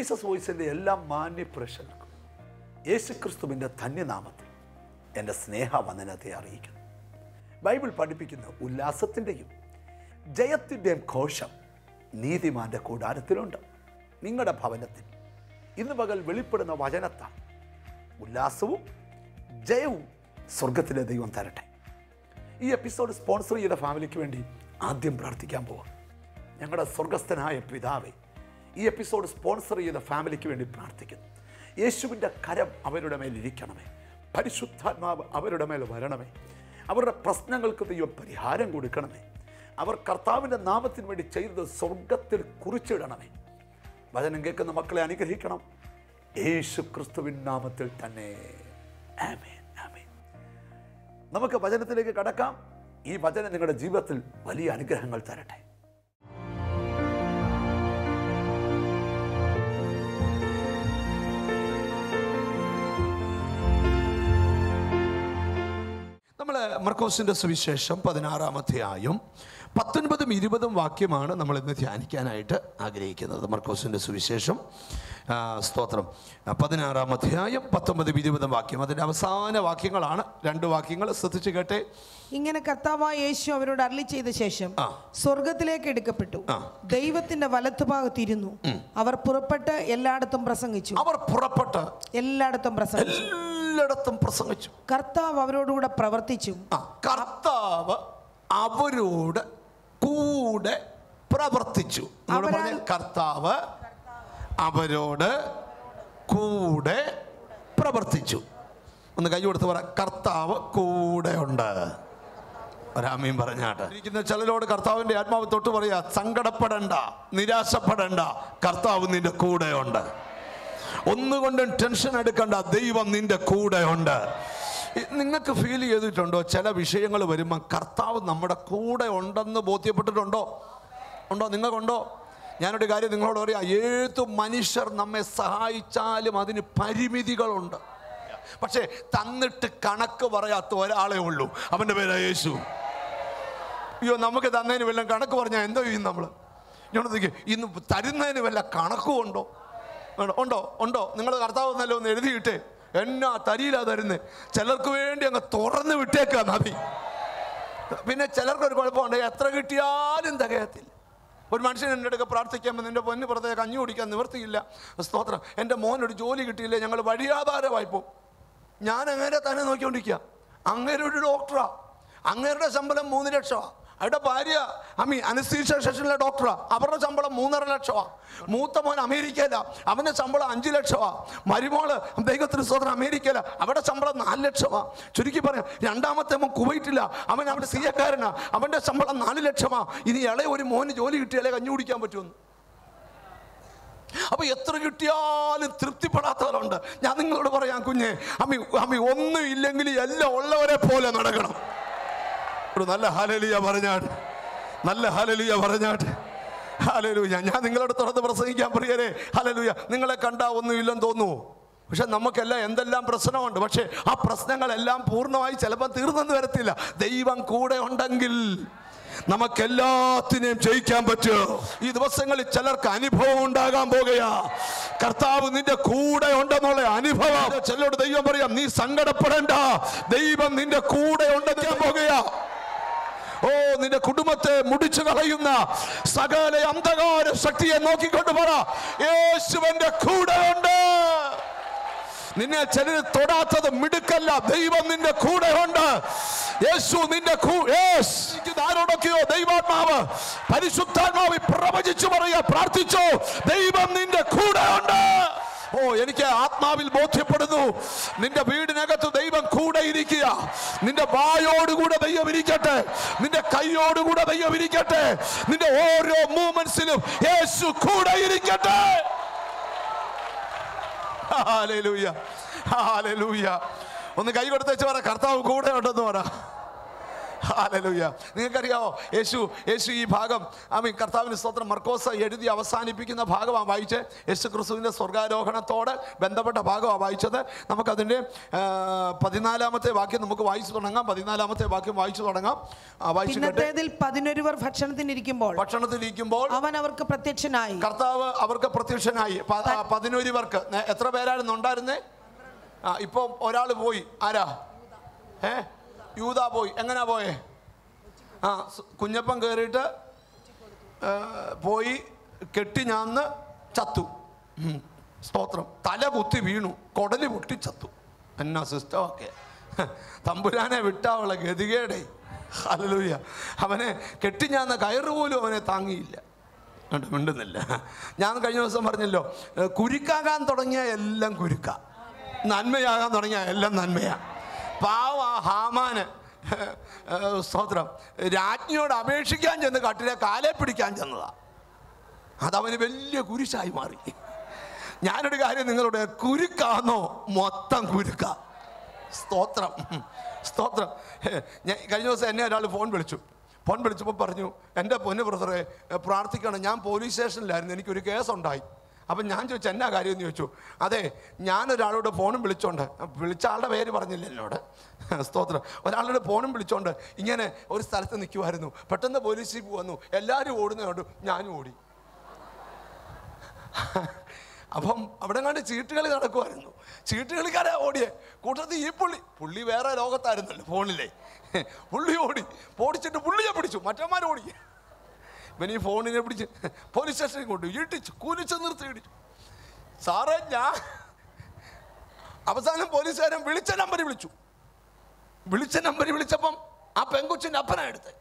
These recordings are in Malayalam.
ജീസസ് വോയിസിൻ്റെ എല്ലാ മാന്യ പ്രേക്ഷകർക്കും യേശുക്രിസ്തുവിൻ്റെ ധന്യനാമത്തിൽ എൻ്റെ സ്നേഹവന്ദനത്തെ അറിയിക്കുന്നു ബൈബിൾ പഠിപ്പിക്കുന്ന ഉല്ലാസത്തിൻ്റെയും ജയത്തിൻ്റെയും ഘോഷം നീതിമാന്റെ കൂടാരത്തിലുണ്ട് നിങ്ങളുടെ ഭവനത്തിൽ ഇന്ന് പകൽ വെളിപ്പെടുന്ന വചനത്താൽ ഉല്ലാസവും ജയവും സ്വർഗത്തിലെ ദൈവം തരട്ടെ ഈ എപ്പിസോഡ് സ്പോൺസർ ചെയ്ത ഫാമിലിക്ക് വേണ്ടി ആദ്യം പ്രാർത്ഥിക്കാൻ പോവാം ഞങ്ങളുടെ സ്വർഗസ്ഥനായ പിതാവേ ഈ എപ്പിസോഡ് സ്പോൺസർ ചെയ്ത ഫാമിലിക്ക് വേണ്ടി പ്രാർത്ഥിക്കുന്നു യേശുവിൻ്റെ കരം അവരുടെ മേൽ ഇരിക്കണമേ പരിശുദ്ധാത്മാവ് അവരുടെ മേൽ വരണമേ അവരുടെ പ്രശ്നങ്ങൾക്ക് ദൈവം പരിഹാരം കൊടുക്കണമേ അവർ കർത്താവിൻ്റെ നാമത്തിന് വേണ്ടി ചെയ്തത് സ്വർഗത്തിൽ കുറിച്ചിടണമേ വചനം കേൾക്കുന്ന മക്കളെ അനുഗ്രഹിക്കണം യേശു ക്രിസ്തുവിൻ നാമത്തിൽ തന്നെ ആമേൻ ആമേൻ നമുക്ക് വചനത്തിലേക്ക് കടക്കാം ഈ വചനം നിങ്ങളുടെ ജീവിതത്തിൽ വലിയ അനുഗ്രഹങ്ങൾ തരട്ടെ നമ്മൾ മർക്കോസിന്റെ സുവിശേഷം പതിനാറാം അധ്യായം പത്തൊൻപതും ഇരുപതും വാക്യമാണ് നമ്മൾ ഇന്ന് ധ്യാനിക്കാനായിട്ട് ആഗ്രഹിക്കുന്നത് മർക്കോസിന്റെ സുവിശേഷം ആ, സ്തോത്രം ആ, പതിനാറാം അധ്യായം പത്തൊമ്പതും ഇരുപതും വാക്യം അതിൻ്റെ അവസാന വാക്യങ്ങളാണ് രണ്ട് വാക്യങ്ങൾ ശ്രദ്ധിച്ചു കേട്ടെ ഇങ്ങനെ കർത്താവായ യേശു അവരോട് അരളി ചെയ്ത ശേഷം ആ. സ്വർഗത്തിലേക്ക് എടുക്കപ്പെട്ടു ആ. ദൈവത്തിന്റെ വലത്തുഭാഗത്തിരുന്നു അവർ പുറപ്പെട്ട് എല്ലായിടത്തും പ്രസംഗിച്ചു അവർ പുറപ്പെട്ട് എല്ലായിടത്തും പ്രസംഗിച്ചു എല്ലായിടത്തും പ്രസംഗിച്ചു കർത്താവ് അവരോടുകൂടെ പ്രവർത്തിച്ചു ആ കർത്താവ് അവരോട് കൂടെ പ്രവർത്തിച്ചു നമ്മൾ അവരാൽ- പറഞ്ഞ കർത്താവ് അവരോട് കൂടെ പ്രവർത്തിച്ചു ഒന്ന് കൈ കൊടുത്ത് പറ കർത്താവ് കൂടെ ഉണ്ട് ഒരാമയും പറഞ്ഞാട്ട് ഇരിക്കുന്ന ചിലരോട് കർത്താവിന്റെ ആത്മാവ് തൊട്ട് പറയാ സങ്കടപ്പെടണ്ട നിരാശപ്പെടണ്ട കർത്താവ് നിന്റെ കൂടെ ഉണ്ട് ഒന്നുകൊണ്ടും ടെൻഷൻ എടുക്കണ്ട ദൈവം നിന്റെ കൂടെ ഉണ്ട് നിങ്ങൾക്ക് ഫീൽ ചെയ്തിട്ടുണ്ടോ ചില വിഷയങ്ങൾ വരുമ്പോൾ കർത്താവ് നമ്മുടെ കൂടെ ഉണ്ടെന്ന് ബോധ്യപ്പെട്ടിട്ടുണ്ടോ ഉണ്ടോ നിങ്ങൾക്കുണ്ടോ ഞാനൊരു കാര്യം നിങ്ങളോട് പറയാം ഏത് മനുഷ്യർ നമ്മെ സഹായിച്ചാലും അതിന് പരിമിതികളുണ്ട് പക്ഷേ തന്നിട്ട് കണക്ക് പറയാത്ത ഒരാളേ ഉള്ളൂ അവൻ്റെ പേരാ യേശു അയ്യോ നമുക്ക് തന്നതിന് വല്ല കണക്ക് പറഞ്ഞാൽ എന്തോ ചെയ്യും നമ്മൾ ഞാൻ ഇന്ന് തരുന്നതിന് വല്ല കണക്കും ഉണ്ടോ ഉണ്ടോ? ഉണ്ടോ ഉണ്ടോ നിങ്ങൾ കർത്താവ് എന്നല്ലോ ഒന്ന് എഴുതിയിട്ടേ എന്നാ തരിയില്ല തരുന്നേ ചിലർക്ക് വേണ്ടി അങ്ങ് തുറന്ന് വിട്ടേക്കുക നബി പിന്നെ ചിലർക്കൊരു കുഴപ്പമുണ്ട് എത്ര കിട്ടിയാലും തികയത്തില്ല ഒരു മനുഷ്യൻ എൻ്റെ അടുക്ക പ്രാർത്ഥിക്കുമ്പോൾ നിൻ്റെ പൊന്ന് പുറത്തേക്ക് കഞ്ഞി കുടിക്കാൻ നിവർത്തിയില്ല സ്തോത്രം എൻ്റെ മോനൊരു ജോലി കിട്ടിയില്ല ഞങ്ങൾ വഴിയാധാരമായി പോകും ഞാൻ അങ്ങനെ തന്നെ നോക്കിക്കൊണ്ടിരിക്കുക അങ്ങനെ ഒരു ഡോക്ടറാ അങ്ങേരുടെ ശമ്പളം മൂന്ന് ലക്ഷമാണ് അവരുടെ ഭാര്യ അമ്മി അനസ്തീഷ സെഷനിലെ ഡോക്ടറാ അവരുടെ ശമ്പളം മൂന്നര ലക്ഷമാ മൂത്ത മോൻ അമേരിക്കയില അവൻ്റെ ശമ്പളം അഞ്ച് ലക്ഷമാ മരുമോള് ദൈവത്തിന് സ്വതന്ത്രം അമേരിക്കയില അവരുടെ ശമ്പളം നാല് ലക്ഷമാ ചുരുക്കി പറയാം രണ്ടാമത്തെ മോൻ കുവൈറ്റില്ല അവൻ അവിടെ സി എക്കാരനാ അവൻ്റെ ശമ്പളം നാല് ലക്ഷമാ ഇനി ഇളയ ഒരു മോന് ജോലി കിട്ടിയാലേ കഞ്ഞി കുടിക്കാൻ പറ്റുമെന്ന് അപ്പൊ എത്ര കിട്ടിയാലും തൃപ്തിപ്പെടാത്തവരുണ്ട് ഞാൻ നിങ്ങളോട് പറയാം കുഞ്ഞെ അമ്മി അമ്മി ഒന്നും ഇല്ലെങ്കിൽ എല്ലാം ഉള്ളവരെ പോലെ നടക്കണം ഒരു നല്ല ഹലലിയ പറഞ്ഞാട്ട് നല്ല ഹലലിയ പറഞ്ഞാട്ട് ഹലലൂയ ഞാൻ നിങ്ങളോട് തുറന്ന് പ്രസംഗിക്കാൻ പ്രിയരെ ഹലലൂയ നിങ്ങളെ കണ്ടാ ഒന്നും ഇല്ലെന്ന് തോന്നുന്നു പക്ഷെ നമുക്കെല്ലാം എന്തെല്ലാം പ്രശ്നമുണ്ട് പക്ഷേ ആ പ്രശ്നങ്ങളെല്ലാം പൂർണ്ണമായി ചിലപ്പോൾ തീർന്നെന്ന് വരത്തില്ല ദൈവം കൂടെ ഉണ്ടെങ്കിൽ നമുക്കെല്ലാത്തിനെയും ജയിക്കാൻ പറ്റുമോ ഈ ദിവസങ്ങളിൽ ചിലർക്ക് അനുഭവം ഉണ്ടാകാൻ പോകുകയാ കർത്താവ് നിന്റെ കൂടെ ഉണ്ടെന്നുള്ള അനുഭവം ചിലരോട് ദൈവം പറയാം നീ സങ്കടപ്പെടേണ്ട ദൈവം നിന്റെ കൂടെ ഉണ്ടെന്ന് പോകുകയാ ഓ നിന്റെ കുടുംബത്തെ മുടിച്ചു കളയുന്ന സകല അന്ധകാര ശക്തിയെ നോക്കിക്കൊണ്ട് പറ യേശുവന്റെ കൂടെ ഉണ്ട് നിന്നെ ചിലര് തൊടാത്തത് മിടുക്കല്ല ദൈവം നിന്റെ കൂടെ ഉണ്ട് യേശു നിന്റെ കൂ- യേസ്. ഇത് ആരോടൊക്കെയോ ദൈവാത്മാവ് പരിശുദ്ധാത്മാവ് പ്രവചിച്ചു പറയുക പ്രാർത്ഥിച്ചോ ദൈവം നിന്റെ കൂടെ ഉണ്ട് ഓ എനിക്ക് ആത്മാവിൽ ബോധ്യപ്പെടുന്നു നിന്റെ വീടിനകത്ത് ദൈവം കൂടെ ഇരിക്കുക നിന്റെ വായോടുകൂടെ ദൈവം ഇരിക്കട്ടെ നിന്റെ കൈയോടുകൂടെ ദൈവം ഇരിക്കട്ടെ നിന്റെ ഓരോ മൂമെന്റ്സിലും യേശു കൂടെ ഇരിക്കട്ടെ ഹാലേലൂയ ഹാലേലൂയ ഒന്ന് കൈ കൊടുത്തേച്ച് പറ കർത്താവ് കൂടെ ഉണ്ടെന്ന് പറ ഹാലലൂയ നിങ്ങൾക്കറിയാവോ യേശു യേശു ഈ ഭാഗം ആമീൻ കർത്താവിന് സ്തോത്രം മർക്കോസ് എഴുതി അവസാനിപ്പിക്കുന്ന ഭാഗമാണ് വായിച്ച് യേശു ക്രിസ്തുവിൻ്റെ സ്വർഗാരോഹണത്തോട് ബന്ധപ്പെട്ട ഭാഗമാണ് വായിച്ചത് നമുക്കതിൻ്റെ ആ, പതിനാലാമത്തെ വാക്യം നമുക്ക് വായിച്ചു തുടങ്ങാം പതിനാലാമത്തെ വാക്യം വായിച്ചു തുടങ്ങാം ആ, വായിച്ചു കേട്ടെ പിന്നത്തേതിൽ പതിനൊരുവർ ഭക്ഷണത്തിനിരിക്കുമ്പോൾ ഭക്ഷണത്തിലിരിക്കുമ്പോൾ അവൻ അവർക്ക് പ്രത്യക്ഷനായി കർത്താവ് അവർക്ക് പ്രത്യക്ഷനായി പ- ആ, പതിനൊരുവർക്ക് നേ- എത്ര പേരായിരുന്നു ഉണ്ടായിരുന്നേ ആ ഇപ്പം ഒരാൾ പോയി ആരാ ഏ യൂത പോയി എങ്ങനാ പോയേ ആ സ് കുഞ്ഞപ്പൻ കയറിയിട്ട് ഏ, പോയി കെട്ടി ഞാന്ന് ചത്തു ഉം. സ്തോത്രം തല കുത്തി വീണു കൊടലി പൊട്ടി ചത്തു എന്നാ സിസ്റ്റമൊക്കെ തമ്പുരാനെ വിട്ടാവുള്ള ഗതികേടെ ഹല്ലേലൂയ അവനെ കെട്ടി ഞാന്ന കയറ് പോലും അവനെ താങ്ങിയില്ല കണ്ടോ, മിണ്ടുന്നില്ല ഞാൻ കഴിഞ്ഞ ദിവസം പറഞ്ഞല്ലോ ഏ, കുരുക്കാകാൻ തുടങ്ങിയ എല്ലാം കുരുക്ക നന്മയാകാൻ തുടങ്ങിയ എല്ലാം നന്മയാ പാവ ആ ഹാമാന് ഏ, ഏ, സ്തോത്രം രാജ്ഞിയോട് അപേക്ഷിക്കാൻ ചെന്ന് കട്ടിലെ കാലെ പിടിക്കാൻ ചെന്നതാ അതവന് വലിയ കുരിശായി മാറി ഞാനൊരു കാര്യം നിങ്ങളോട് കുരുക്കാന്നോ മൊത്തം കുരുക്ക സ്തോത്രം സ്തോത്രം ഹേ, ഞാൻ കഴിഞ്ഞ ദിവസം എന്നെ ഒരാൾ ഫോൺ വിളിച്ചു ഫോൺ വിളിച്ചപ്പോൾ പറഞ്ഞു എൻ്റെ പൊന്നു ബ്രദറെ പ്രാർത്ഥിക്കണം ഞാൻ പോലീസ് സ്റ്റേഷനിലായിരുന്നു എനിക്കൊരു കേസുണ്ടായി അപ്പം ഞാൻ ചോദിച്ചു എന്നാ കാര്യം എന്ന് ചോദിച്ചു അതെ ഞാനൊരാളോട് ഫോണും വിളിച്ചോണ്ട് വിളിച്ച ആളുടെ പേര് പറഞ്ഞില്ല എന്നോട് സ്തോത്രം ഒരാളുടെ ഫോണും വിളിച്ചോണ്ട് ഇങ്ങനെ ഒരു സ്ഥലത്ത് നിൽക്കുമായിരുന്നു പെട്ടെന്ന് പോലീസ് ജീപ്പ് വന്നു എല്ലാവരും ഓടുന്നതുകൊണ്ട് ഞാനും ഓടി അപ്പം അവിടെ കണ്ട് ചീട്ടുകളി നടക്കുമായിരുന്നു ചീട്ടുകളിക്കാരെ ഓടിയേ കൂട്ടത്തിൽ ഈ പുള്ളി പുള്ളി വേറെ ലോകത്തായിരുന്നല്ലോ ഫോണിലെ പുള്ളി ഓടി ഓടിച്ചിട്ട് പുള്ളിയെ പിടിച്ചു മറ്റന്മാർ ഓടി ഇവൻ ഈ ഫോണിനെ പിടിച്ച് പോലീസ് സ്റ്റേഷനിൽ കൊണ്ടു ഇടിച്ചു കുനിച്ച് നിർത്തി ഇടിച്ചു സാറേ ഞാൻ അവസാനം പോലീസുകാരൻ വിളിച്ച നമ്പർ വിളിച്ചു വിളിച്ച നമ്പർ വിളിച്ചപ്പം ആ പെങ്കൊച്ചിൻ്റെ അപ്പനാ എടുത്തത്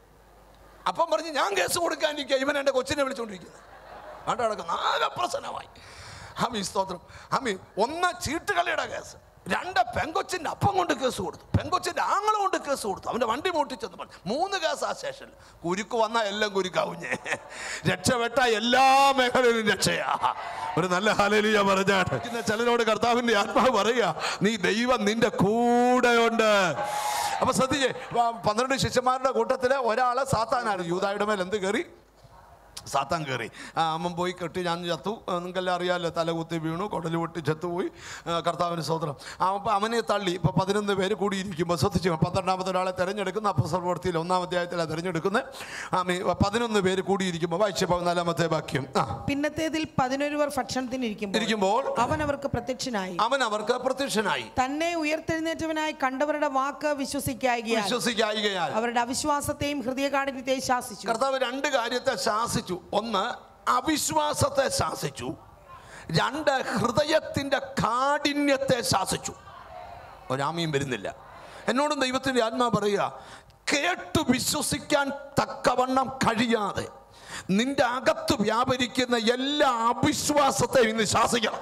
അപ്പം പറഞ്ഞ് ഞാൻ കേസ് കൊടുക്കാനിരിക്കുക ഇവൻ എൻ്റെ കൊച്ചിനെ വിളിച്ചുകൊണ്ടിരിക്കുന്നത് അവിടെ നടക്കുന്ന ആകെ പ്രശ്നമായി ഹമി സ്തോത്രം ഹമി ഒന്ന് ചീട്ടുകളിയുടെ കേസ് രണ്ട് പെങ്കൊച്ചിൻ്റെ അപ്പം കൊണ്ട് കേസ് കൊടുത്തു പെങ്കൊച്ചിൻ്റെ ആങ്ങളെ കൊണ്ട് കേസ് കൊടുത്തു അവൻ്റെ വണ്ടി മോട്ടിച്ചെന്ന് പറഞ്ഞു മൂന്ന് കേസ് ആ സ്റ്റേഷനിൽ കുരുക്ക് വന്നാൽ എല്ലാം കുരുക്കാവുഞ്ഞേ രക്ഷപ്പെട്ട എല്ലാ മേഖലയിലും രക്ഷയാ ഒരു നല്ല ഹലലിയ പറഞ്ഞാട്ട് ഇന്ന് ചിലരോട് കർത്താവിൻ്റെ ആത്മാവ് പറയുക നീ ദൈവം നിന്റെ കൂടെയുണ്ട് അപ്പൊ ശ്രദ്ധിച്ചേ വ- പന്ത്രണ്ട് ശിഷ്യന്മാരുടെ കൂട്ടത്തില് ഒരാള് സാത്താനാണ് യൂതായുടെ മേൽ എന്ത് കയറി സാത്താൻ കയറി ആ, അമ്മൻ പോയി കെട്ടി ഞാൻ ചത്തു ആ, നിങ്ങൾക്കെല്ലാം അറിയാമല്ലോ തലകുത്തി വീണു കുടല് പൊട്ടി ചത്തുപോയി ആ, കർത്താവിന് സ്വതന്ത്രം അപ്പം അവനെ തള്ളി ഇപ്പം പതിനൊന്ന് പേര് കൂടിയിരിക്കുമ്പോൾ ശ്രദ്ധിച്ചു പന്ത്രണ്ടാമത്തെ ഒരാളെ തിരഞ്ഞെടുക്കുന്ന അപ്പസർവർത്തിയിൽ ഒന്നാം അധ്യായത്തിലാണ് തിരഞ്ഞെടുക്കുന്നത് ആമി പതിനൊന്ന് പേര് കൂടിയിരിക്കുമ്പോൾ വായിച്ച പതിനാലാമത്തെ വാക്യം ആ പിന്നത്തേതിൽ പതിനൊരുവർ ഭക്ഷണത്തിനിരിക്കുമ്പോൾ ഇരിക്കുമ്പോൾ അവൻ അവർക്ക് പ്രത്യക്ഷനായി അവൻ അവർക്ക് പ്രത്യക്ഷനായി തന്നെ ഉയർത്തെഴുന്നേറ്റവനായി കണ്ടവരുടെ വാക്ക് വിശ്വസിക്കായികയാൽ വിശ്വസിക്കായികയാൽ അവരുടെ അവിശ്വാസത്തെയും ഹൃദയകാഠിന്യത്തെയും ശാസിച്ചു കർത്താവ് രണ്ട് കാര്യത്തെ ശാസിച്ചു ഒന്ന് അവിശ്വാസത്തെ ശാസിച്ചു രണ്ട് ഹൃദയത്തിൻ്റെ കാഠിന്യത്തെ ശാസിച്ചു ഒരാമയും വരുന്നില്ല എന്നോടും ദൈവത്തിൻ്റെ ആത്മാ പറയുക കേട്ടു വിശ്വസിക്കാൻ തക്കവണ്ണം കഴിയാതെ നിന്റെ അകത്ത് വ്യാപരിക്കുന്ന എല്ലാ അവിശ്വാസത്തെയും ഇന്ന് ശാസിക്കണം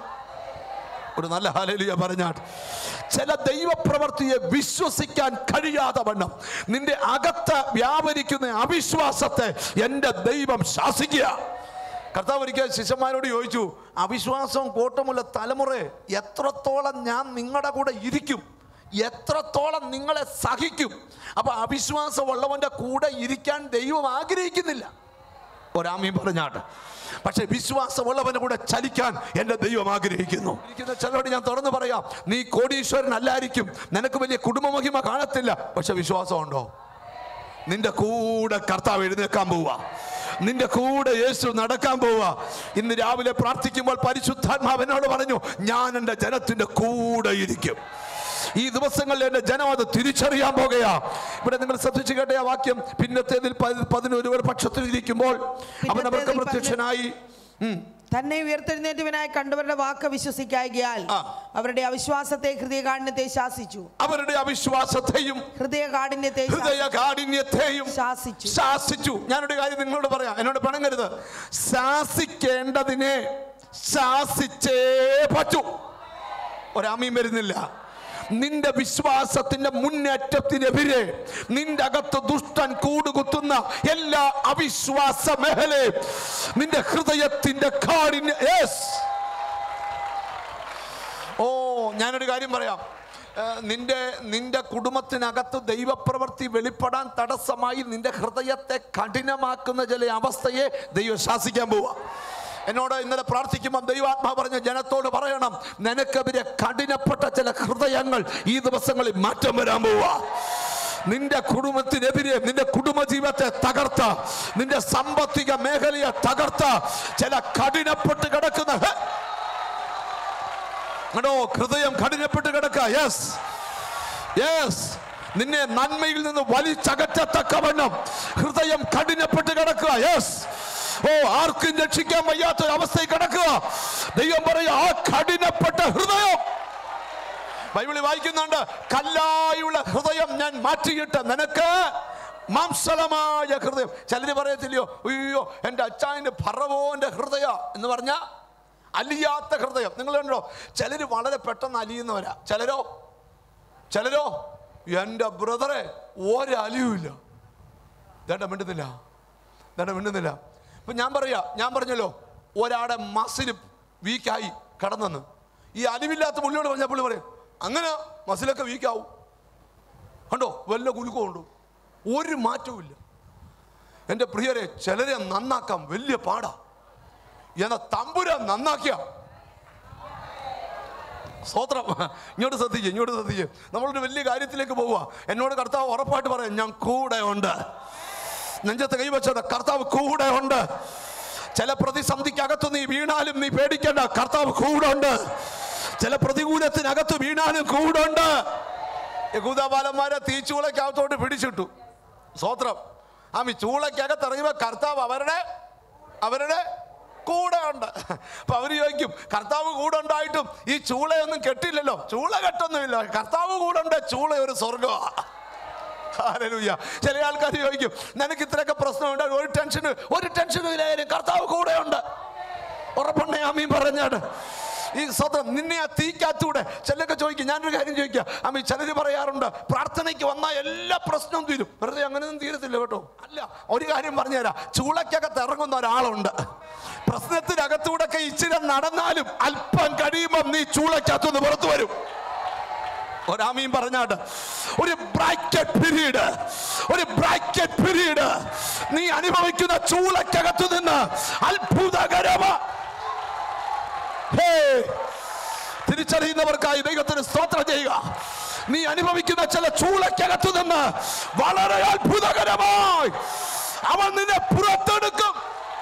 ഒരു നല്ല ഹാലലിയ പറഞ്ഞാട്ട് ചില ദൈവപ്രവർത്തിയെ വിശ്വസിക്കാൻ കഴിയാതെ വണ്ണം നിന്റെ അകത്ത് വ്യാപരിക്കുന്ന അവിശ്വാസത്തെ എൻ്റെ ദൈവം ശാസിക്കുക കർത്താവ് ഒരിക്കൽ ശിഷ്യന്മാരോട് ചോദിച്ചു അവിശ്വാസവും കൂട്ടമുള്ള തലമുറ എത്രത്തോളം ഞാൻ നിങ്ങളുടെ കൂടെ ഇരിക്കും എത്രത്തോളം നിങ്ങളെ സഹിക്കും അപ്പൊ അവിശ്വാസമുള്ളവന്റെ കൂടെ ഇരിക്കാൻ ദൈവം ആഗ്രഹിക്കുന്നില്ല ഒരാമയും പറഞ്ഞാട്ട് പക്ഷെ വിശ്വാസമുള്ളവന്റെ കൂടെ ചലിക്കാൻ എൻ്റെ ദൈവം ആഗ്രഹിക്കുന്നു ഇരിക്കുന്ന ചിലരോട് ഞാൻ തുറന്നു പറയാം നീ കോടീശ്വരൻ അല്ലായിരിക്കും നിനക്ക് വലിയ കുടുംബമഹിമ കാണത്തില്ല പക്ഷെ വിശ്വാസമുണ്ടോ നിന്റെ കൂടെ കർത്താവ് എഴുന്നേക്കാൻ പോവുക നിന്റെ കൂടെ യേശു നടക്കാൻ പോവുക ഇന്ന് രാവിലെ പ്രാർത്ഥിക്കുമ്പോൾ പരിശുദ്ധാത്മാവിനോട് പറഞ്ഞു ഞാൻ എൻ്റെ ജനത്തിൻ്റെ കൂടെ ഇരിക്കും ഈ ദിവസങ്ങളിൽ എൻ്റെ ജനം അത് തിരിച്ചറിയാൻ പോകുകയാ ഇവിടെ നിങ്ങൾ ശ്രദ്ധിച്ചു കേട്ട ആ വാക്യം പിന്നത്തേതിൽ പതി- പതിനൊരുവർ പക്ഷത്തിൽ ഇരിക്കുമ്പോൾ അവൻ അവർക്ക് പിന്നത്തേതിൽ പ്രത്യക്ഷനായി ഉം. തന്നെ ഉയർത്തെഴുന്നേറ്റവനായി കണ്ടവരുടെ വാക്ക് വിശ്വസിക്കായികയാൽ ആ. അവരുടെ അവിശ്വാസത്തെ ഹൃദയകാഠിന്യത്തെ ശാസിച്ചു അവരുടെ അവിശ്വാസത്തെയും ഹൃദയകാഠിന്യത്തെ ശാ- ഹൃദയ കാഠിന്യത്തെയും ശാസിച്ചു ശാസിച്ചു ഞാനൊരു കാര്യം നിങ്ങളോട് പറയാം എന്നോട് പിണങ്ങരുത് ശാസിക്കേണ്ടതിനെ ശാസിച്ചേ പറ്റൂ ഒരാമയും വരുന്നില്ല നിന്റെ വിശ്വാസത്തിന്റെ മുന്നേറ്റത്തിനെതിരെ നിന്റെ അകത്ത് ദുഷ്ടൻ കൂടുകുത്തുന്ന എല്ലാ അവിശ്വാസ മേഖലയും നിന്റെ ഹൃദയത്തിന്റെ കാഠിന്യ യെസ് ഓ ഞാനൊരു കാര്യം പറയാം ഏ, നിന്റെ നിന്റെ കുടുംബത്തിനകത്ത് ദൈവപ്രവൃത്തി വെളിപ്പെടാൻ തടസ്സമായി നിന്റെ ഹൃദയത്തെ കഠിനമാക്കുന്ന ചില അവസ്ഥയെ ദൈവം ശാസിക്കാൻ പോവുക എന്നോട് ഇന്നലെ പ്രാർത്ഥിക്കുമ്പോൾ ദൈവാത്മാ പറഞ്ഞ ജനത്തോട് പറയണം നിനക്കെതിരെ കഠിനപ്പെട്ട ചില ഹൃദയങ്ങൾ ഈ ദിവസങ്ങളിൽ മാറ്റം വരാൻ പോവുക നിന്റെ കുടുംബത്തിനെതിരെ നിന്റെ കുടുംബജീവിതത്തെ തകർത്ത നിന്റെ സാമ്പത്തിക മേഖലയെ തകർത്ത ചില കഠിനപ്പെട്ട് കിടക്കുന്ന ഹേ! കണ്ടോ ഹൃദയം കഠിനപ്പെട്ട് കിടക്ക യെസ് യെസ് നിന്നെ നന്മയിൽ നിന്ന് വലിച്ചകറ്റത്തക്കവണ്ണം ഹൃദയം കഠിനപ്പെട്ട് കിടക്കുക യെസ് ഓ ആർക്കും രക്ഷിക്കാൻ വയ്യാത്ത ഒരു അവസ്ഥയിൽ കിടക്കുക ദൈവം പറയുക ആ കഠിനപ്പെട്ട ഹൃദയം ബൈബിളിൽ വായിക്കുന്നുണ്ട് കല്ലായുള്ള ഹൃദയം ഞാൻ മാറ്റിയിട്ട് നിനക്ക് മാംസലമായ ഹൃദയം ചിലര് പറയത്തില്ലയോ അയ്യോ എൻ്റെ അച്ചായൻ്റെ ഭറവോന്റെ ഹൃദയ എന്ന് പറഞ്ഞ അലിയാത്ത ഹൃദയം നിങ്ങൾ കണ്ടോ ചിലര് വളരെ പെട്ടെന്ന് അലിയുന്നവരാ ചിലരോ ചിലരോ എൻ്റെ ബ്രദറെ ഒരലിയുമില്ല ദേണ്ട മിണ്ടുന്നില്ല ദേണ്ട മിണ്ടുന്നില്ല ഇപ്പം ഞാൻ പറയാ ഞാൻ പറഞ്ഞല്ലോ ഒരാടെ മസിൽ വീക്കായി കടന്നെന്ന് ഈ അലിവില്ലാത്ത പുള്ളിയോട് പറഞ്ഞ പുള്ളി പറയും അങ്ങനെ മസിലൊക്കെ വീക്കാവും കണ്ടോ വല്ല കുലുക്കവും ഉണ്ടോ ഒരു മാറ്റവും ഇല്ല എൻ്റെ പ്രിയരെ ചിലരെ നന്നാക്കാം വലിയ പാടാ എന്ന തമ്പുര നന്നാക്കിയ സ്തോത്രം ഇങ്ങോട്ട് ശ്രദ്ധിക്കുക ഇങ്ങോട്ട് ശ്രദ്ധിക്കുക നമ്മളൊരു വലിയ കാര്യത്തിലേക്ക് പോവുക എന്നോട് കർത്താവ് ഉറപ്പായിട്ട് പറയാം ഞാൻ കൂടെ ഉണ്ട് നെഞ്ചത്ത് കൈവച്ചത് കർത്താവ് കൂടെ ഉണ്ട് ചില പ്രതിസന്ധിക്കകത്ത് നീ വീണാലും നീ പേടിക്കേണ്ട കർത്താവ് കൂടെ ഉണ്ട് ചില പ്രതികൂലത്തിനകത്ത് വീണാലും കൂടെ ഉണ്ട് യഹൂദബാലന്മാരെ തീച്ചൂളക്കകത്തോട്ട് പിടിച്ചിട്ടു സ്വോത്രം ആമി ചൂളക്കകത്ത് ഇറങ്ങിയപ്പോ കർത്താവ് അവരുടെ അവരുടെ കൂടെ ഉണ്ട് അപ്പൊ അവര് ചോദിക്കും കർത്താവ് കൂടെ ഉണ്ടായിട്ടും ഈ ചൂളയൊന്നും കെട്ടില്ലല്ലോ ചൂള കെട്ടൊന്നുമില്ല കർത്താവ് കൂടെ ഉണ്ട് ചൂള ഒരു സ്വർഗമാണ് ഹല്ലേലൂയ. ചില ആൾക്കാർ ചോദിക്കും നിനക്ക് ഇത്രയൊക്കെ പ്രശ്നമുണ്ട് ഒരു ടെൻഷന് ഒരു ടെൻഷനും ഇല്ലായാലും കർത്താവ് കൂടെയുണ്ട് ഉറപ്പുണ്ടെ ആമീൻ പറഞ്ഞാണ് ഈ സ്വതം നിന്നെ ആ തീക്കകത്തൂടെ ചിലരൊക്കെ ചോദിക്കും ഞാനൊരു കാര്യം ചോദിക്കാം അമ്മി ചിലർ പറയാറുണ്ട് പ്രാർത്ഥനയ്ക്ക് വന്നാൽ എല്ലാ പ്രശ്നവും തീരും വെറുതെ അങ്ങനെയൊന്നും തീരത്തില്ല കേട്ടോ അല്ല ഒരു കാര്യം പറഞ്ഞുതരാം ചൂളക്കകത്ത് ഇറങ്ങുന്ന ഒരാളുണ്ട് പ്രശ്നത്തിനകത്തൂടെ ഒക്കെ ഇച്ചിരി നടന്നാലും അല്പം കഴിയുമ്പം നീ ചൂളക്കകത്തുനിന്ന് പുറത്തു വരും ഒരാമീൻ പറഞ്ഞാട്ട് ഒരു ബ്രാക്കറ്റ് പീരീഡ് ഒരു ബ്രാക്കറ്റ് പീരീഡ് നീ അനുഭവിക്കുന്ന ചൂളക്കകത്തു നിന്ന് അത്ഭുതകരമാ ഹേ! തിരിച്ചറിയുന്നവർക്കായി ദൈവത്തിന് സ്തോത്രം ചെയ്യുക നീ അനുഭവിക്കുന്ന ചില ചൂളക്കകത്തു നിന്ന് വളരെ അത്ഭുതകരമായി അവൻ നിന്നെ പുറത്തെടുക്കും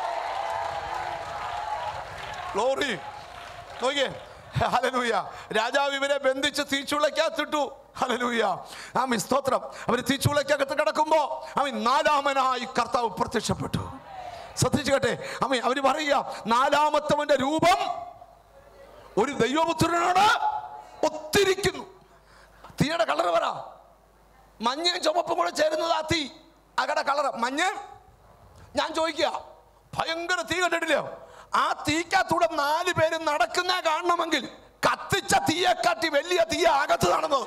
ഗ്ലോറി നോക്കിയേ ഹലലൂയ രാജാവ് ഇവരെ ബന്ധിച്ച് തീച്ചുളക്കകത്തിട്ടു ഹലലൂയ ആമി സ്തോത്രം അവർ തീച്ചുളക്കകത്ത് കിടക്കുമ്പോ അവൻ നാലാമനായി കർത്താവ് പ്രത്യക്ഷപ്പെട്ടു ശ്രദ്ധിച്ചു കേട്ടെ അമ്മ അവര് പറയുക നാലാമത്തവന്റെ രൂപം ഒരു ദൈവപുത്രനാണ് ഒത്തിരിക്കുന്നു തീയുടെ കളർ പറ മഞ്ഞയും ചുമപ്പും കൂടെ ചേരുന്നത് ആ തീ അകടെ കളർ മഞ്ഞ ഞാൻ ചോദിക്കുക ഭയങ്കര തീ കണ്ടിട്ടില്ലയോ ആ തീക്കത്തൂടെ നാല് പേര് നടക്കുന്ന കാണണമെങ്കിൽ കത്തിച്ച തീയെക്കാട്ടി വലിയ തീയ അകത്ത് നടന്നത്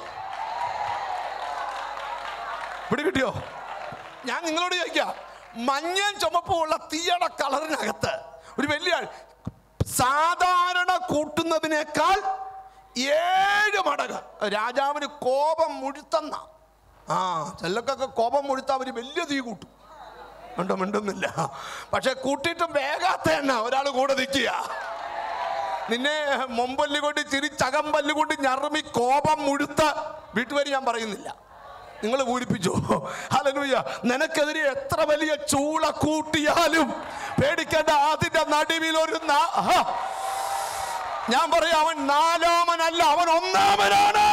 പിടികിട്ടിയോ ഞാൻ നിങ്ങളോട് ചോദിക്കുക മഞ്ഞയും ചുമപ്പും ഉള്ള തീയുടെ കളറിനകത്ത് ഒരു വലിയ ആൾ സാധാരണ കൂട്ടുന്നതിനേക്കാൾ ഏഴ് മടങ്ങ് രാജാവിന് കോപം മുഴുത്തന്ന ആ ചിലക്കൊക്കെ കോപം മുഴുത്ത അവർ വലിയ തീ കൂട്ടും ഉണ്ടോ മിണ്ടുന്നില്ല പക്ഷെ കൂട്ടിയിട്ടും വേഗാത്ത തന്നെ ഒരാൾ കൂടെ നിൽക്കുക നിന്നെ മൊമ്പല്ല് കൊണ്ട് ചിരി ചകമ്പല്ല് കൊണ്ട് ഞറുമി കോപം മുഴുത്ത വീട്ടുപേര് ഞാൻ പറയുന്നില്ല നിങ്ങൾ പൂരിപ്പിച്ചോ ഹലലൂയ നിനക്കെതിരെ എത്ര വലിയ ചൂള കൂട്ടിയാലും പേടിക്കേണ്ട അതിന്റെ നടുവിൽ ഒരു നാ- ഹാ. ഞാൻ പറയാം അവൻ നാലാമനല്ല അവൻ ഒന്നാമനാണ്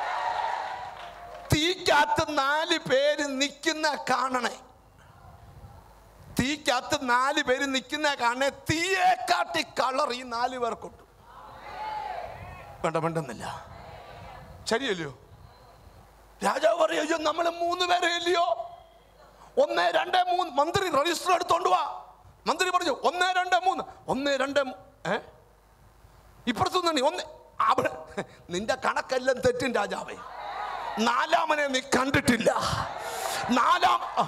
തീക്കകത്ത് നാല് പേര് നിൽക്കുന്ന കാണണേ തീക്കകത്ത് നാല് പേര് നിൽക്കുന്ന കാണണേ തീയെ കാട്ടി കളർ ഈ നാല് പേർക്കുണ്ട് വേണ്ട വേണ്ടെന്നില്ല ശരിയല്ലയോ രാജാവ് പറയും അയ്യോ നമ്മൾ മൂന്ന് പേരെ ഇല്ലയോ ഒന്ന് രണ്ട് മൂന്ന് മന്ത്രി രജിസ്റ്റർ എടുത്തോണ്ട് വാ മന്ത്രി പറഞ്ഞു ഒന്ന് രണ്ട് മൂന്ന് ഒന്ന് രണ്ട് മൂ- ഏ ഇപ്പുറത്തു നിന്ന് ഒന്ന് അവിടെ നിന്റെ കണക്കെല്ലാം തെറ്റും രാജാവേ നാലാമനെ നീ കണ്ടിട്ടില്ല നാലാം ആ.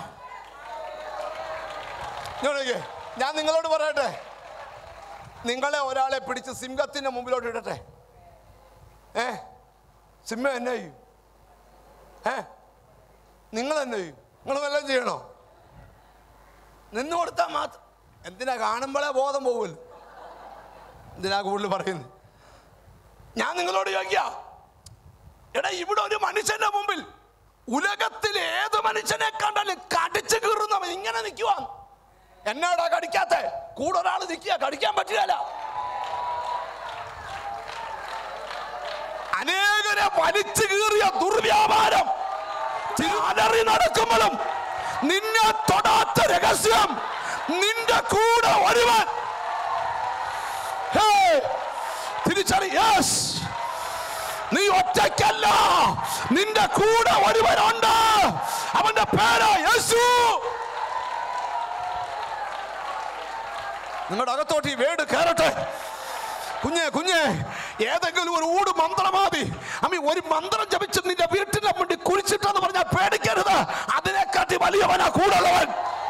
ഞാൻ നോക്കിയേ, ഞാൻ നിങ്ങളോട് പറയട്ടെ നിങ്ങളെ ഒരാളെ പിടിച്ച് സിംഹത്തിന്റെ മുമ്പിലോട്ട് ഇടട്ടെ ഏ സിമ്മ എന്നെ ചെയ്യും ഏ നിങ്ങൾ എന്നെ ചെയ്യും നിങ്ങൾ വല്ലതും ചെയ്യണോ നിന്ന് കൊടുത്താൽ മാത്രം എന്തിനാ കാണുമ്പോഴേ ബോധം പോകുമല്ലോ എന്തിനാ കൂടുതൽ പറയുന്നത് ഞാൻ നിങ്ങളോട് ചോദിക്കുക എടാ ഇവിടെ ഒരു മനുഷ്യന്റെ മുമ്പിൽ ഉലകത്തിൽ ഏത് മനുഷ്യനെ കണ്ടാലും കടിച്ചു കീറുന്നവൻ ഇങ്ങനെ നിൽക്കുവാ എന്നാടാ കടിക്കാത്ത കൂടെ ഒരാൾ നിൽക്കുക കടിക്കാൻ പറ്റില്ല അനേകരെ വലിച്ചു കീറിയ ദുർവ്യാപാരം അലറി നടക്കുമ്പോഴും നിന്നെ തൊടാത്ത രഹസ്യം നിന്റെ കൂടെ ഒരുവൻ ഹേ, തിരിച്ചറി യെസ് നീ ഒറ്റയ്ക്കല്ല നിന്റെ കൂടെ ഒരുവനുണ്ട് അവന്റെ പേര് യേശു നിങ്ങളുടെ അകത്തോട്ട് ഈ വേട് കയറട്ടെ കുഞ്ഞെ കുഞ്ഞെ ഏതെങ്കിലും ഒരു ഊട് മന്ത്രമാതി അമ്മി ഒരു മന്ത്രം ജപിച്ച് നിന്റെ വീട്ടിന്റെ മുന്നിൽ കുഴിച്ചിട്ടെന്ന് പറഞ്ഞാൽ പേടിക്കരുത് അതിനെക്കാട്ടി വലിയവനാ കൂടുള്ളവൻ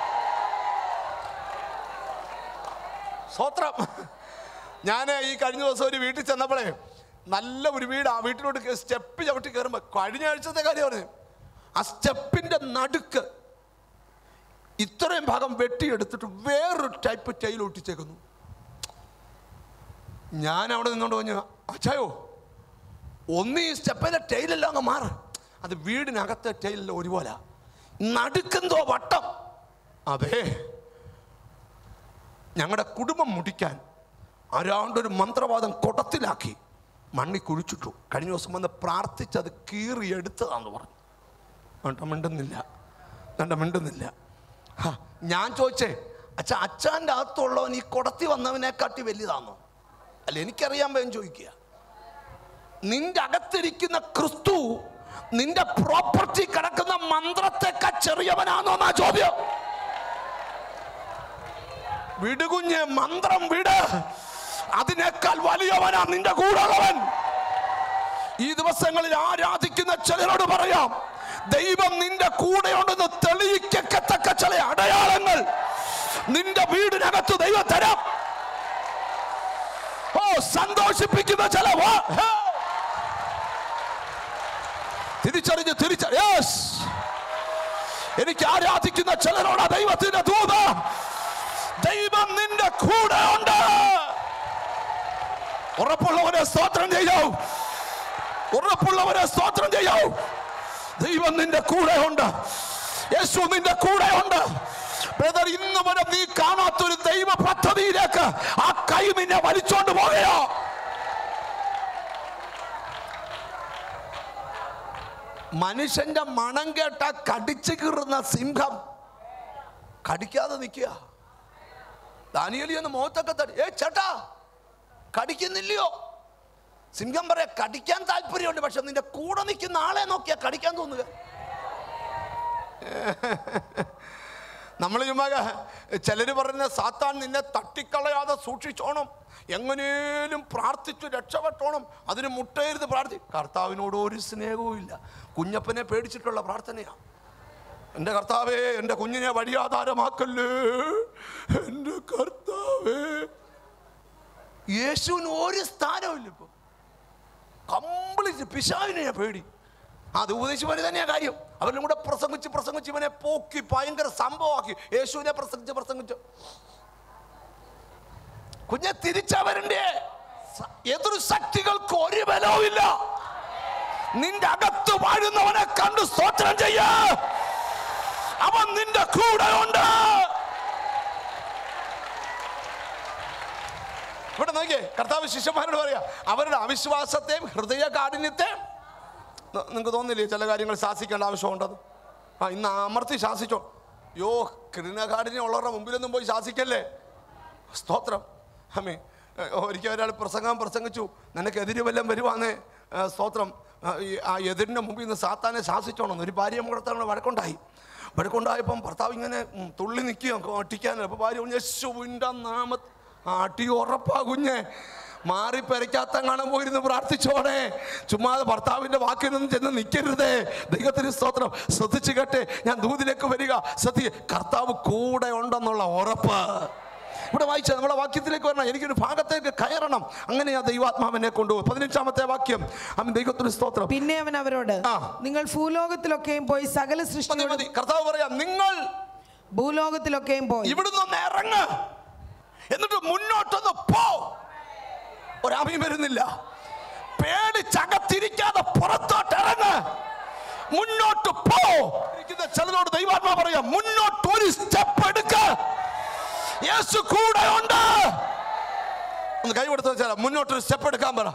സ്വത്രം ഞാൻ ഈ കഴിഞ്ഞ ദിവസം ഒരു വീട്ടിൽ ചെന്നപ്പോഴേ നല്ല ഒരു വീട് ആ വീട്ടിലോട്ട് സ്റ്റെപ്പ് ചവിട്ടി കയറുമ്പോൾ കഴിഞ്ഞ ആഴ്ചത്തെ കാര്യം പറഞ്ഞു ആ സ്റ്റെപ്പിന്റെ നടുക്ക് ഇത്രയും ഭാഗം വെട്ടിയെടുത്തിട്ട് വേറൊരു ടൈപ്പ് ടൈൽ ഒട്ടിച്ചേക്കുന്നു ഞാൻ അവിടെ നിന്നോണ്ട് പറഞ്ഞു അച്ചായോ ഒന്ന് ഈ സ്റ്റെപ്പിലെ ടൈലെല്ലാം അങ്ങ് മാറ് അത് വീടിനകത്തെ ടൈലല്ല ഒരുപോലെ നടുക്കെന്തോ വട്ടം അതെ ഞങ്ങളുടെ കുടുംബം മുടിക്കാൻ ആരാണ്ടൊരു മന്ത്രവാദം കുടത്തിലാക്കി മണ്ണി കുഴിച്ചിട്ടു കഴിഞ്ഞ ദിവസം വന്ന് പ്രാർത്ഥിച്ച് അത് കീറി എടുത്തതാന്ന് പറഞ്ഞു വേണ്ട മിണ്ടുന്നില്ല വേണ്ട മിണ്ടുന്നില്ല ഹാ, ഞാൻ ചോദിച്ചേ അച്ഛ അച്ഛൻ്റെ അകത്തുള്ളവൻ ഈ കുടത്തി വന്നവനെ കാട്ടി വലുതാണോ അല്ല എനിക്കറിയാൻ പറ്റും ചോദിക്കുക നിന്റെ അകത്തിരിക്കുന്ന ക്രിസ്തു നിന്റെ പ്രോപ്പർട്ടി കിടക്കുന്ന മന്ത്രത്തെക്കാൾ ചെറിയവനാണോ എന്നാ ചോദ്യം വിടുകുഞ്ഞ് മന്ത്രം വിട് അതിനേക്കാൾ വലിയവനാ നിന്റെ കൂടെയുള്ളവൻ ഈ ദിവസങ്ങളിൽ ആരാധിക്കുന്ന ചിലരോട് പറയാം ദൈവം നിന്റെ കൂടെയുണ്ടെന്ന് തെളിയിക്കത്തക്ക ചില അടയാളങ്ങൾ നിന്റെ വീടിനകത്ത് ദൈവം തരാം ഓ സന്തോഷിപ്പിക്കുന്ന ചില വാ- ഹേ. തിരിച്ചറിഞ്ഞ് തിരിച്ച യെസ് എനിക്ക് ആരാധിക്കുന്ന ചിലരോട് ദൈവത്തിന്റെ ദൂത് ദൈവം നിന്റെ കൂടെ ഉണ്ട് ഉറപ്പുള്ളവരെ സ്തോത്രം ചെയ്യാവൂ ഉറപ്പുള്ളവരെ സ്തോത്രം ചെയ്യാവൂ ദൈവം നിന്റെ കൂടെ ഉണ്ട് യേശു നിന്റെ കൂടെ ഉണ്ട് ബ്രദർ ഇന്ന് വരെ നീ കാണാത്തൊരു ദൈവ പദ്ധതിയിലേക്ക് ആ കൈ നിന്നെ വലിച്ചോണ്ട് പോകയോ മനുഷ്യന്റെ മണം കേട്ട കടിച്ചു കീറുന്ന സിംഹം കടിക്കാതെ നിൽക്കുക ദാനിയലി ഒന്ന് മുഖത്തൊക്കെ തടി ഏ ചേട്ടാ കടിക്കുന്നില്ലയോ സിംഹം പറയാ കടിക്കാൻ താല്പര്യമുണ്ട് പക്ഷെ നിന്റെ കൂടെ നിൽക്കുന്ന ആളെ നോക്കിയാ കടിക്കാൻ തോന്നുക നമ്മൾ ചുമ്മാ ചിലർ പറയുന്ന സാത്താൻ നിന്നെ തട്ടിക്കളയാതെ സൂക്ഷിച്ചോണം എങ്ങനെയും പ്രാർത്ഥിച്ചു രക്ഷപ്പെട്ടോണം അതിന് മുട്ടയരുത് പ്രാർത്ഥി കർത്താവിനോട് ഒരു സ്നേഹവും ഇല്ല കുഞ്ഞപ്പനെ പേടിച്ചിട്ടുള്ള പ്രാർത്ഥനയാണ് എൻ്റെ കർത്താവേ എൻ്റെ കുഞ്ഞിനെ വഴിയാധാരമാക്കല്ലേ എൻ്റെ കർത്താവേ യേശുവിന് ഒരു സ്ഥാനമില്ല ഇപ്പോൾ കംപ്ലീറ്റ് പിശാവിനെ ഞാൻ പേടി അത് ഉപദേശിച്ചവര് തന്നെയാ കാര്യം അവരുടെ കൂടെ പ്രസംഗിച്ച് പ്രസംഗിച്ച് ഇവനെ പോക്കി ഭയങ്കര സംഭവമാക്കി യേശുവിനെ പ്രസംഗിച്ച് പ്രസംഗിച്ച് കുഞ്ഞെ തിരിച്ചവരണ്ടേ എതിർ ശക്തികൾക്ക് ഒരു ബലവും ഇല്ല നിന്റെ അകത്ത് വാഴുന്നവനെ കണ്ട് സ്തോത്രം ചെയ്യ അവൻ നിന്റെ കൂടെ ഉണ്ട് ഇവിടെ നോക്കിയേ കർത്താവ് ശിഷ്യന്മാരോട് പറയാ അവരുടെ അവിശ്വാസത്തെയും ഹൃദയ കാഠിന്യത്തെയും നിങ്ങൾക്ക് തോന്നില്ലേ ചില കാര്യങ്ങൾ ശാസിക്കേണ്ട ആവശ്യമുണ്ടത് ആ ഇന്ന് അമർത്തി ശാസിച്ചോ യോ കൃണകാഠിന്യം ഉള്ളവരുടെ മുമ്പിലൊന്നും പോയി ശാസിക്കല്ലേ സ്തോത്രം അമ്മേ ഒരിക്കൽ ഒരാൾ പ്രസംഗം പ്രസംഗിച്ചു നിനക്കെതിര് വല്ലതും വരുവാന്നേ ആ, സ്തോത്രം ആ, ഈ ആ എതിരിൻ്റെ മുമ്പിൽ നിന്ന് സാത്താനെ ശാസിച്ചോണം ഒരു ഭാര്യ മുഖത്താണ് വഴക്കുണ്ടായി വഴക്കുണ്ടായപ്പം ഭർത്താവ് ഇങ്ങനെ ഉം, തുള്ളി നിൽക്കുക അട്ടിക്കാൻ അപ്പോൾ ഭാര്യ പറഞ്ഞു, യേശുവിൻ്റെ നാമ അടി ഉറപ്പാ കുഞ്ഞെ മാറി പെരയ്ക്കാത്ത കാണാൻ പോയിരുന്ന് പ്രാർത്ഥിച്ചോടെ ചുമ്മാതെ ഭർത്താവിന്റെ വാക്കിനൊന്നും ചെന്ന് നിൽക്കരുതേ ദൈവത്തിന് സ്തോത്രം ശ്രദ്ധിച്ചു കേട്ടെ ഞാൻ ദൂതിലേക്ക് വരിക സത്യ കർത്താവ് കൂടെ ഉണ്ടെന്നുള്ള ഉറപ്പ് ഇവിടെ വായിച്ച നമ്മളെ വാക്യത്തിലേക്ക് വരണം എനിക്കൊരു ഭാഗത്തേക്ക് കയറണം അങ്ങനെ ആ ദൈവാത്മാവിനെ കൊണ്ടുപോകും പതിനഞ്ചാമത്തെ വാക്യം അവൻ ദൈവത്തിന് സ്തോത്രം പിന്നെ അവൻ അവരോട് ആ. നിങ്ങൾ ഭൂലോകത്തിലൊക്കെയും പോയി സകല മതി സൃഷ്ടിയോടും മതി കർത്താവ് പറയാം നിങ്ങൾ ഭൂലോകത്തിലൊക്കെയും പോയി ഇവിടുന്ന് ഒന്ന് ഇറങ്ങ് എന്നിട്ട് മുന്നോട്ടൊന്ന് പോ ഒരാമയും വരുന്നില്ല പേടിച്ചകത്തിരിക്കാതെ പുറത്തോട്ട് ഇറങ്ങ് മുന്നോട്ട് പോ ഇരിക്കുന്ന ചിലരോട് ദൈവാത്മാ പറയാം മുന്നോട്ട് ഒരു സ്റ്റെപ്പ് എടുക്ക യേശു കൂടെ ഉണ്ട് ഒന്ന് കൈ കൊടുത്ത് വെച്ചാൽ മുന്നോട്ടൊരു സ്റ്റെപ്പ് എടുക്കാൻ പറ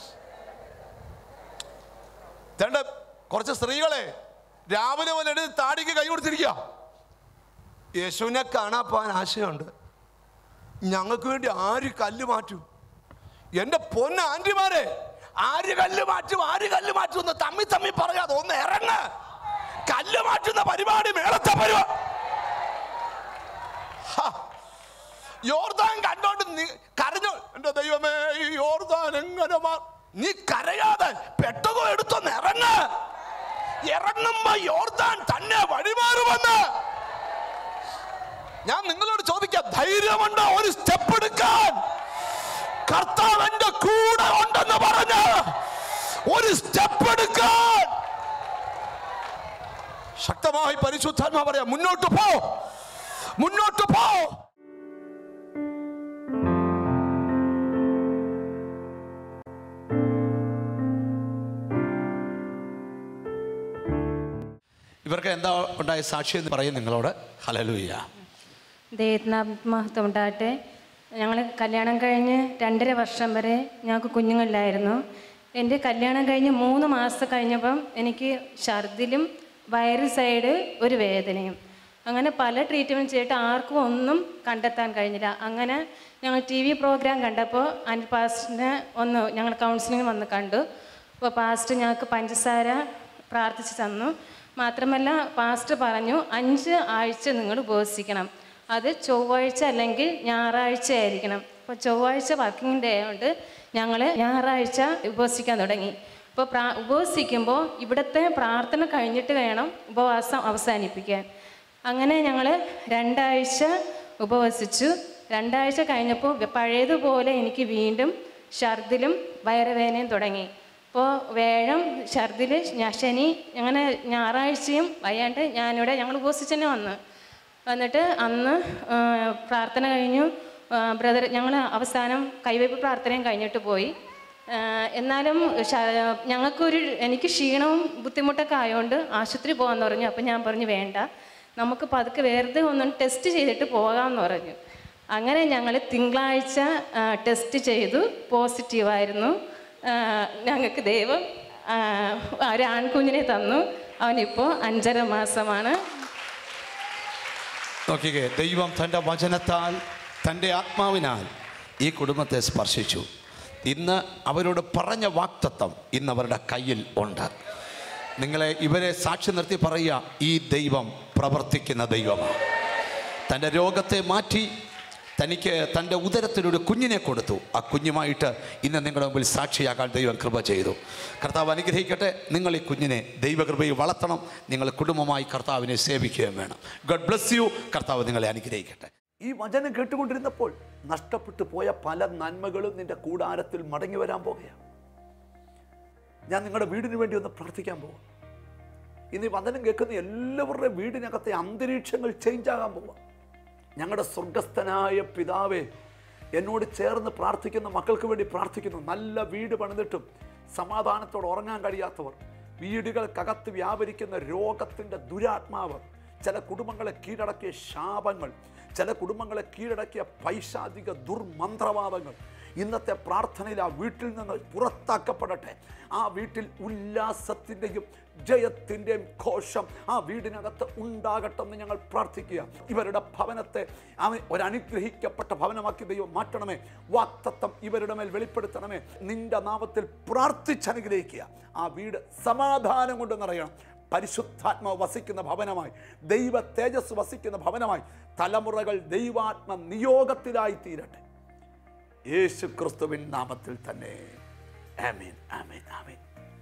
തേണ്ട കുറച്ച് സ്ത്രീകളെ രാവിലെ മുതൽ എടുത്ത് താടിക്ക് കൈ കൊടുത്തിരിക്കുക യേശുവിനെ കാണാൻ പോകാൻ ആശയമുണ്ട് ഞങ്ങൾക്ക് വേണ്ടി ആര് കല്ല് മാറ്റും എൻ്റെ പൊന്ന ആൻറ്റിമാരെ ആര് കല്ല് മാറ്റും ആര് കല്ല് മാറ്റും എന്ന് തമ്മി തമ്മി പറയാതെ ഒന്ന് ഇറങ്ങ് കല്ല് മാറ്റുന്ന പരിപാടി മേളത്തെ പരിപാടി യോർദാൻ കണ്ടോണ്ട് നീ കരഞ്ഞു എൻ്റെ ദൈവമേ ഈ യോർദാൻ എങ്ങനെ മാ നീ കരയാതെ പെട്ടകോ എടുത്തൊന്ന് ഇറങ്ങ് ഇറങ്ങുമ്പോ യോർദാൻ തന്നെ വഴിമാറുമെന്ന് ഞാൻ നിങ്ങളോട് ചോദിക്കാം ധൈര്യമുണ്ടോ ഒരു സ്റ്റെപ്പ് എടുക്കാൻ കർത്താവ് എന്റെ കൂടെ ഉണ്ടെന്ന് പറഞ്ഞ് ഒരു സ്റ്റെപ്പ് എടുക്കാൻ ശക്തമായി പരിശുദ്ധാത്മാ പറയാം മുന്നോട്ട് പോ മുന്നോട്ട് പോ ഇവർക്ക് എന്താ ഉണ്ടായ സാക്ഷി എന്ന് പറയും നിങ്ങളോട് ഹലലുയ്യ ദൈവത്തിന് മഹത്വം ഉണ്ടാകട്ടെ ഞങ്ങൾ കല്യാണം കഴിഞ്ഞ് രണ്ടര വർഷം വരെ ഞങ്ങൾക്ക് കുഞ്ഞുങ്ങളിലായിരുന്നു എൻ്റെ കല്യാണം കഴിഞ്ഞ് മൂന്ന് മാസം കഴിഞ്ഞപ്പം എനിക്ക് ഛർദിലും വയറ് സൈഡ് ഒരു വേദനയും അങ്ങനെ പല ട്രീറ്റ്മെൻറ്റ് ചെയ്തിട്ട് ആർക്കും ഒന്നും കണ്ടെത്താൻ കഴിഞ്ഞില്ല അങ്ങനെ ഞങ്ങൾ ടി വി പ്രോഗ്രാം കണ്ടപ്പോൾ അനിൽ പാസ്റ്റിനെ ഒന്ന് ഞങ്ങൾ കൗൺസിലിംഗ് വന്ന് കണ്ടു അപ്പോൾ പാസ്റ്റ് ഞങ്ങൾക്ക് പഞ്ചസാര പ്രാർത്ഥിച്ച് തന്നു മാത്രമല്ല പാസ്റ്റർ പറഞ്ഞു അഞ്ച് ആഴ്ച നിങ്ങൾ ഉപവസിക്കണം അത് ചൊവ്വാഴ്ച അല്ലെങ്കിൽ ഞായറാഴ്ച ആയിരിക്കണം അപ്പോൾ ചൊവ്വാഴ്ച വർക്കിംഗ് ഡേ ആയതുകൊണ്ട് ഞങ്ങൾ ഞായറാഴ്ച ഉപവസിക്കാൻ തുടങ്ങി അപ്പോൾ പ്രാ ഉപവസിക്കുമ്പോൾ ഇവിടുത്തെ പ്രാർത്ഥന കഴിഞ്ഞിട്ട് വേണം ഉപവാസം അവസാനിപ്പിക്കാൻ അങ്ങനെ ഞങ്ങൾ രണ്ടാഴ്ച ഉപവസിച്ചു രണ്ടാഴ്ച കഴിഞ്ഞപ്പോൾ പഴയതുപോലെ എനിക്ക് വീണ്ടും ഛർദിലും വയറുവേദനയും തുടങ്ങി അപ്പോൾ വേഴം ഛർദിൽ ശനി അങ്ങനെ ഞായറാഴ്ചയും വയ്യാണ്ട് ഞാനിവിടെ ഞങ്ങൾ ഉപവസിച്ച് തന്നെ വന്നു വന്നിട്ട് അന്ന് ആ, പ്രാർത്ഥന കഴിഞ്ഞു ബ്രദർ ഞങ്ങൾ അവസാനം കൈവയ്പ് പ്രാർത്ഥനയും കഴിഞ്ഞിട്ട് പോയി ആ, എന്നാലും ശ- ഞങ്ങൾക്കൊരു എനിക്ക് ക്ഷീണവും ബുദ്ധിമുട്ടൊക്കെ ആയതുകൊണ്ട് ആശുപത്രി പോകാമെന്ന് പറഞ്ഞു അപ്പം ഞാൻ പറഞ്ഞു വേണ്ട നമുക്ക് പതുക്കെ വെറുതെ ഒന്ന് ടെസ്റ്റ് ചെയ്തിട്ട് പോകാമെന്ന് പറഞ്ഞു അങ്ങനെ ഞങ്ങൾ തിങ്കളാഴ്ച ആ, ടെസ്റ്റ് ചെയ്തു പോസിറ്റീവായിരുന്നു ആ, ഞങ്ങൾക്ക് ദൈവം ആ, ഒരു ആൺകുഞ്ഞിനെ തന്നു അവനിപ്പോൾ അഞ്ചര മാസമാണ് നോക്കിക്കേ ദൈവം തൻ്റെ വചനത്താൽ തൻ്റെ ആത്മാവിനാൽ ഈ കുടുംബത്തെ സ്പർശിച്ചു ഇന്ന് അവരോട് പറഞ്ഞ വാക്തത്വം ഇന്ന് അവരുടെ കയ്യിൽ ഉണ്ട് നിങ്ങളെ ഇവരെ സാക്ഷി നിർത്തി പറയുക ഈ ദൈവം പ്രവർത്തിക്കുന്ന ദൈവമാണ് തൻ്റെ രോഗത്തെ മാറ്റി തനിക്ക് തൻ്റെ ഉദരത്തിലൊരു കുഞ്ഞിനെ കൊടുത്തു ആ കുഞ്ഞുമായിട്ട് ഇന്ന് നിങ്ങളുടെ മുമ്പിൽ സാക്ഷിയാക്കാൻ ദൈവം കൃപ ചെയ്തു കർത്താവ് അനുഗ്രഹിക്കട്ടെ നിങ്ങൾ ഈ കുഞ്ഞിനെ ദൈവകൃപയിൽ വളർത്തണം നിങ്ങൾ കുടുംബമായി കർത്താവിനെ സേവിക്കുകയും വേണം ഗഡ് ബ്ലസ് യു കർത്താവ് നിങ്ങളെ അനുഗ്രഹിക്കട്ടെ ഈ വചനം കേട്ടുകൊണ്ടിരുന്നപ്പോൾ നഷ്ടപ്പെട്ടു പോയ പല നന്മകളും നിന്റെ കൂടാരത്തിൽ മടങ്ങി വരാൻ പോകുകയാണ് ഞാൻ നിങ്ങളുടെ വീടിന് വേണ്ടി ഒന്ന് പ്രാർത്ഥിക്കാൻ പോവാം ഇന്ന് ഈ വചനം കേൾക്കുന്ന എല്ലാവരുടെയും വീടിനകത്തെ അന്തരീക്ഷങ്ങൾ ചേഞ്ച് ആകാൻ പോവാം ഞങ്ങളുടെ സ്വർഗസ്ഥനായ പിതാവേ എന്നോട് ചേർന്ന് പ്രാർത്ഥിക്കുന്ന മക്കൾക്ക് വേണ്ടി പ്രാർത്ഥിക്കുന്നു നല്ല വീട് പണിതിട്ടും സമാധാനത്തോടെ ഉറങ്ങാൻ കഴിയാത്തവർ വീടുകൾക്കകത്ത് വ്യാപരിക്കുന്ന രോഗത്തിൻ്റെ ദുരാത്മാവ് ചില കുടുംബങ്ങളെ കീഴടക്കിയ ശാപങ്ങൾ ചില കുടുംബങ്ങളെ കീഴടക്കിയ പൈശാചിക ദുർമന്ത്രവാദങ്ങൾ ഇന്നത്തെ പ്രാർത്ഥനയിൽ ആ വീട്ടിൽ നിന്ന് പുറത്താക്കപ്പെടട്ടെ ആ വീട്ടിൽ ഉല്ലാസത്തിൻ്റെയും ജയത്തിൻ്റെയും ഘോഷം ആ വീടിനകത്ത് ഉണ്ടാകട്ടെ എന്ന് ഞങ്ങൾ പ്രാർത്ഥിക്കുക ഇവരുടെ ഭവനത്തെ അവൻ ഒരനുഗ്രഹിക്കപ്പെട്ട ഭവനമാക്കി ദൈവം മാറ്റണമേ വാക്തത്വം ഇവരുടെ മേൽ വെളിപ്പെടുത്തണമേ നിന്റെ നാമത്തിൽ പ്രാർത്ഥിച്ചനുഗ്രഹിക്കുക ആ വീട് സമാധാനം കൊണ്ട് നിറയണം പരിശുദ്ധാത്മാവ് വസിക്കുന്ന ഭവനമായി ദൈവ തേജസ് വസിക്കുന്ന ഭവനമായി തലമുറകൾ ദൈവാത്മ നിയോഗത്തിലായി തീരട്ടെ യേശു ക്രിസ്തുവിൻ നാമത്തിൽ തന്നെ ആമേൻ ആമേൻ ആമേൻ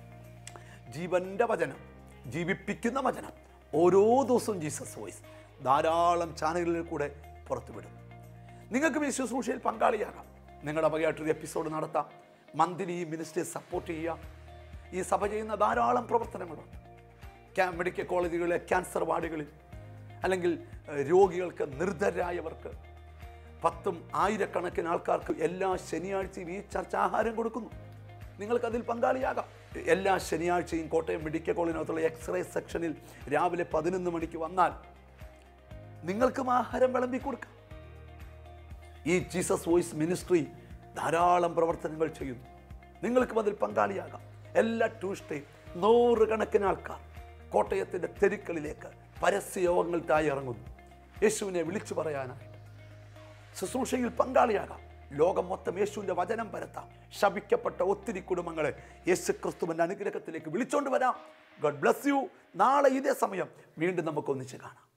ജീവന്റെ വചനം ജീവിപ്പിക്കുന്ന വചനം ഓരോ ദിവസവും ജീസസ് വോയിസ് ധാരാളം ചാനലുകളിൽ കൂടെ പുറത്തുവിടും നിങ്ങൾക്കും ഈ ശുശ്രൂഷയിൽ പങ്കാളിയാകാം നിങ്ങളുടെ വകയായിട്ടൊരു എപ്പിസോഡ് നടത്താം മന്ത്ലി ഈ മിനിസ്റ്ററെ സപ്പോർട്ട് ചെയ്യുക ഈ സഭ ചെയ്യുന്ന ധാരാളം പ്രവർത്തനങ്ങളുണ്ട് ക്യാ- മെഡിക്കൽ കോളേജുകളിലെ ക്യാൻസർ വാർഡുകളിൽ അല്ലെങ്കിൽ ഏഹ്, രോഗികൾക്ക് നിർദ്ധരായവർക്ക് പത്തും ആയിരക്കണക്കിന് ആൾക്കാർക്ക് എല്ലാ ശനിയാഴ്ചയും ഈ ചർച്ച ആഹാരം കൊടുക്കുന്നു നിങ്ങൾക്ക് അതിൽ പങ്കാളിയാകാം എല്ലാ ശനിയാഴ്ചയും കോട്ടയം മെഡിക്കൽ കോളേജിനകത്തുള്ള എക്സ്റേ സെക്ഷനിൽ രാവിലെ പതിനൊന്ന് മണിക്ക് വന്നാൽ നിങ്ങൾക്കും ആഹാരം വിളമ്പി കൊടുക്കാം ഈ ജീസസ് വോയിസ് മിനിസ്ട്രി ധാരാളം പ്രവർത്തനങ്ങൾ ചെയ്യുന്നു നിങ്ങൾക്കും അതിൽ പങ്കാളിയാകാം എല്ലാ ട്യൂസ്ഡേയും നൂറുകണക്കിന് ആൾക്കാർ കോട്ടയത്തിൻ്റെ തെരുക്കളിലേക്ക് പരസ്യയോഗങ്ങൾക്കായി ഇറങ്ങുന്നു യേശുവിനെ വിളിച്ചു പറയാനായിട്ട് ശുശ്രൂഷയിൽ പങ്കാളിയാകാം ലോകം മൊത്തം യേശുവിൻ്റെ വചനം പരത്താം ശപിക്കപ്പെട്ട ഒത്തിരി കുടുംബങ്ങളെ യേശു ക്രിസ്തുവിൻ്റെ അനുഗ്രഹത്തിലേക്ക് വിളിച്ചോണ്ട് വരാം ഗോഡ് ബ്ലസ് യു നാളെ ഇതേ സമയം വീണ്ടും നമുക്ക് ഒന്നിച്ച് കാണാം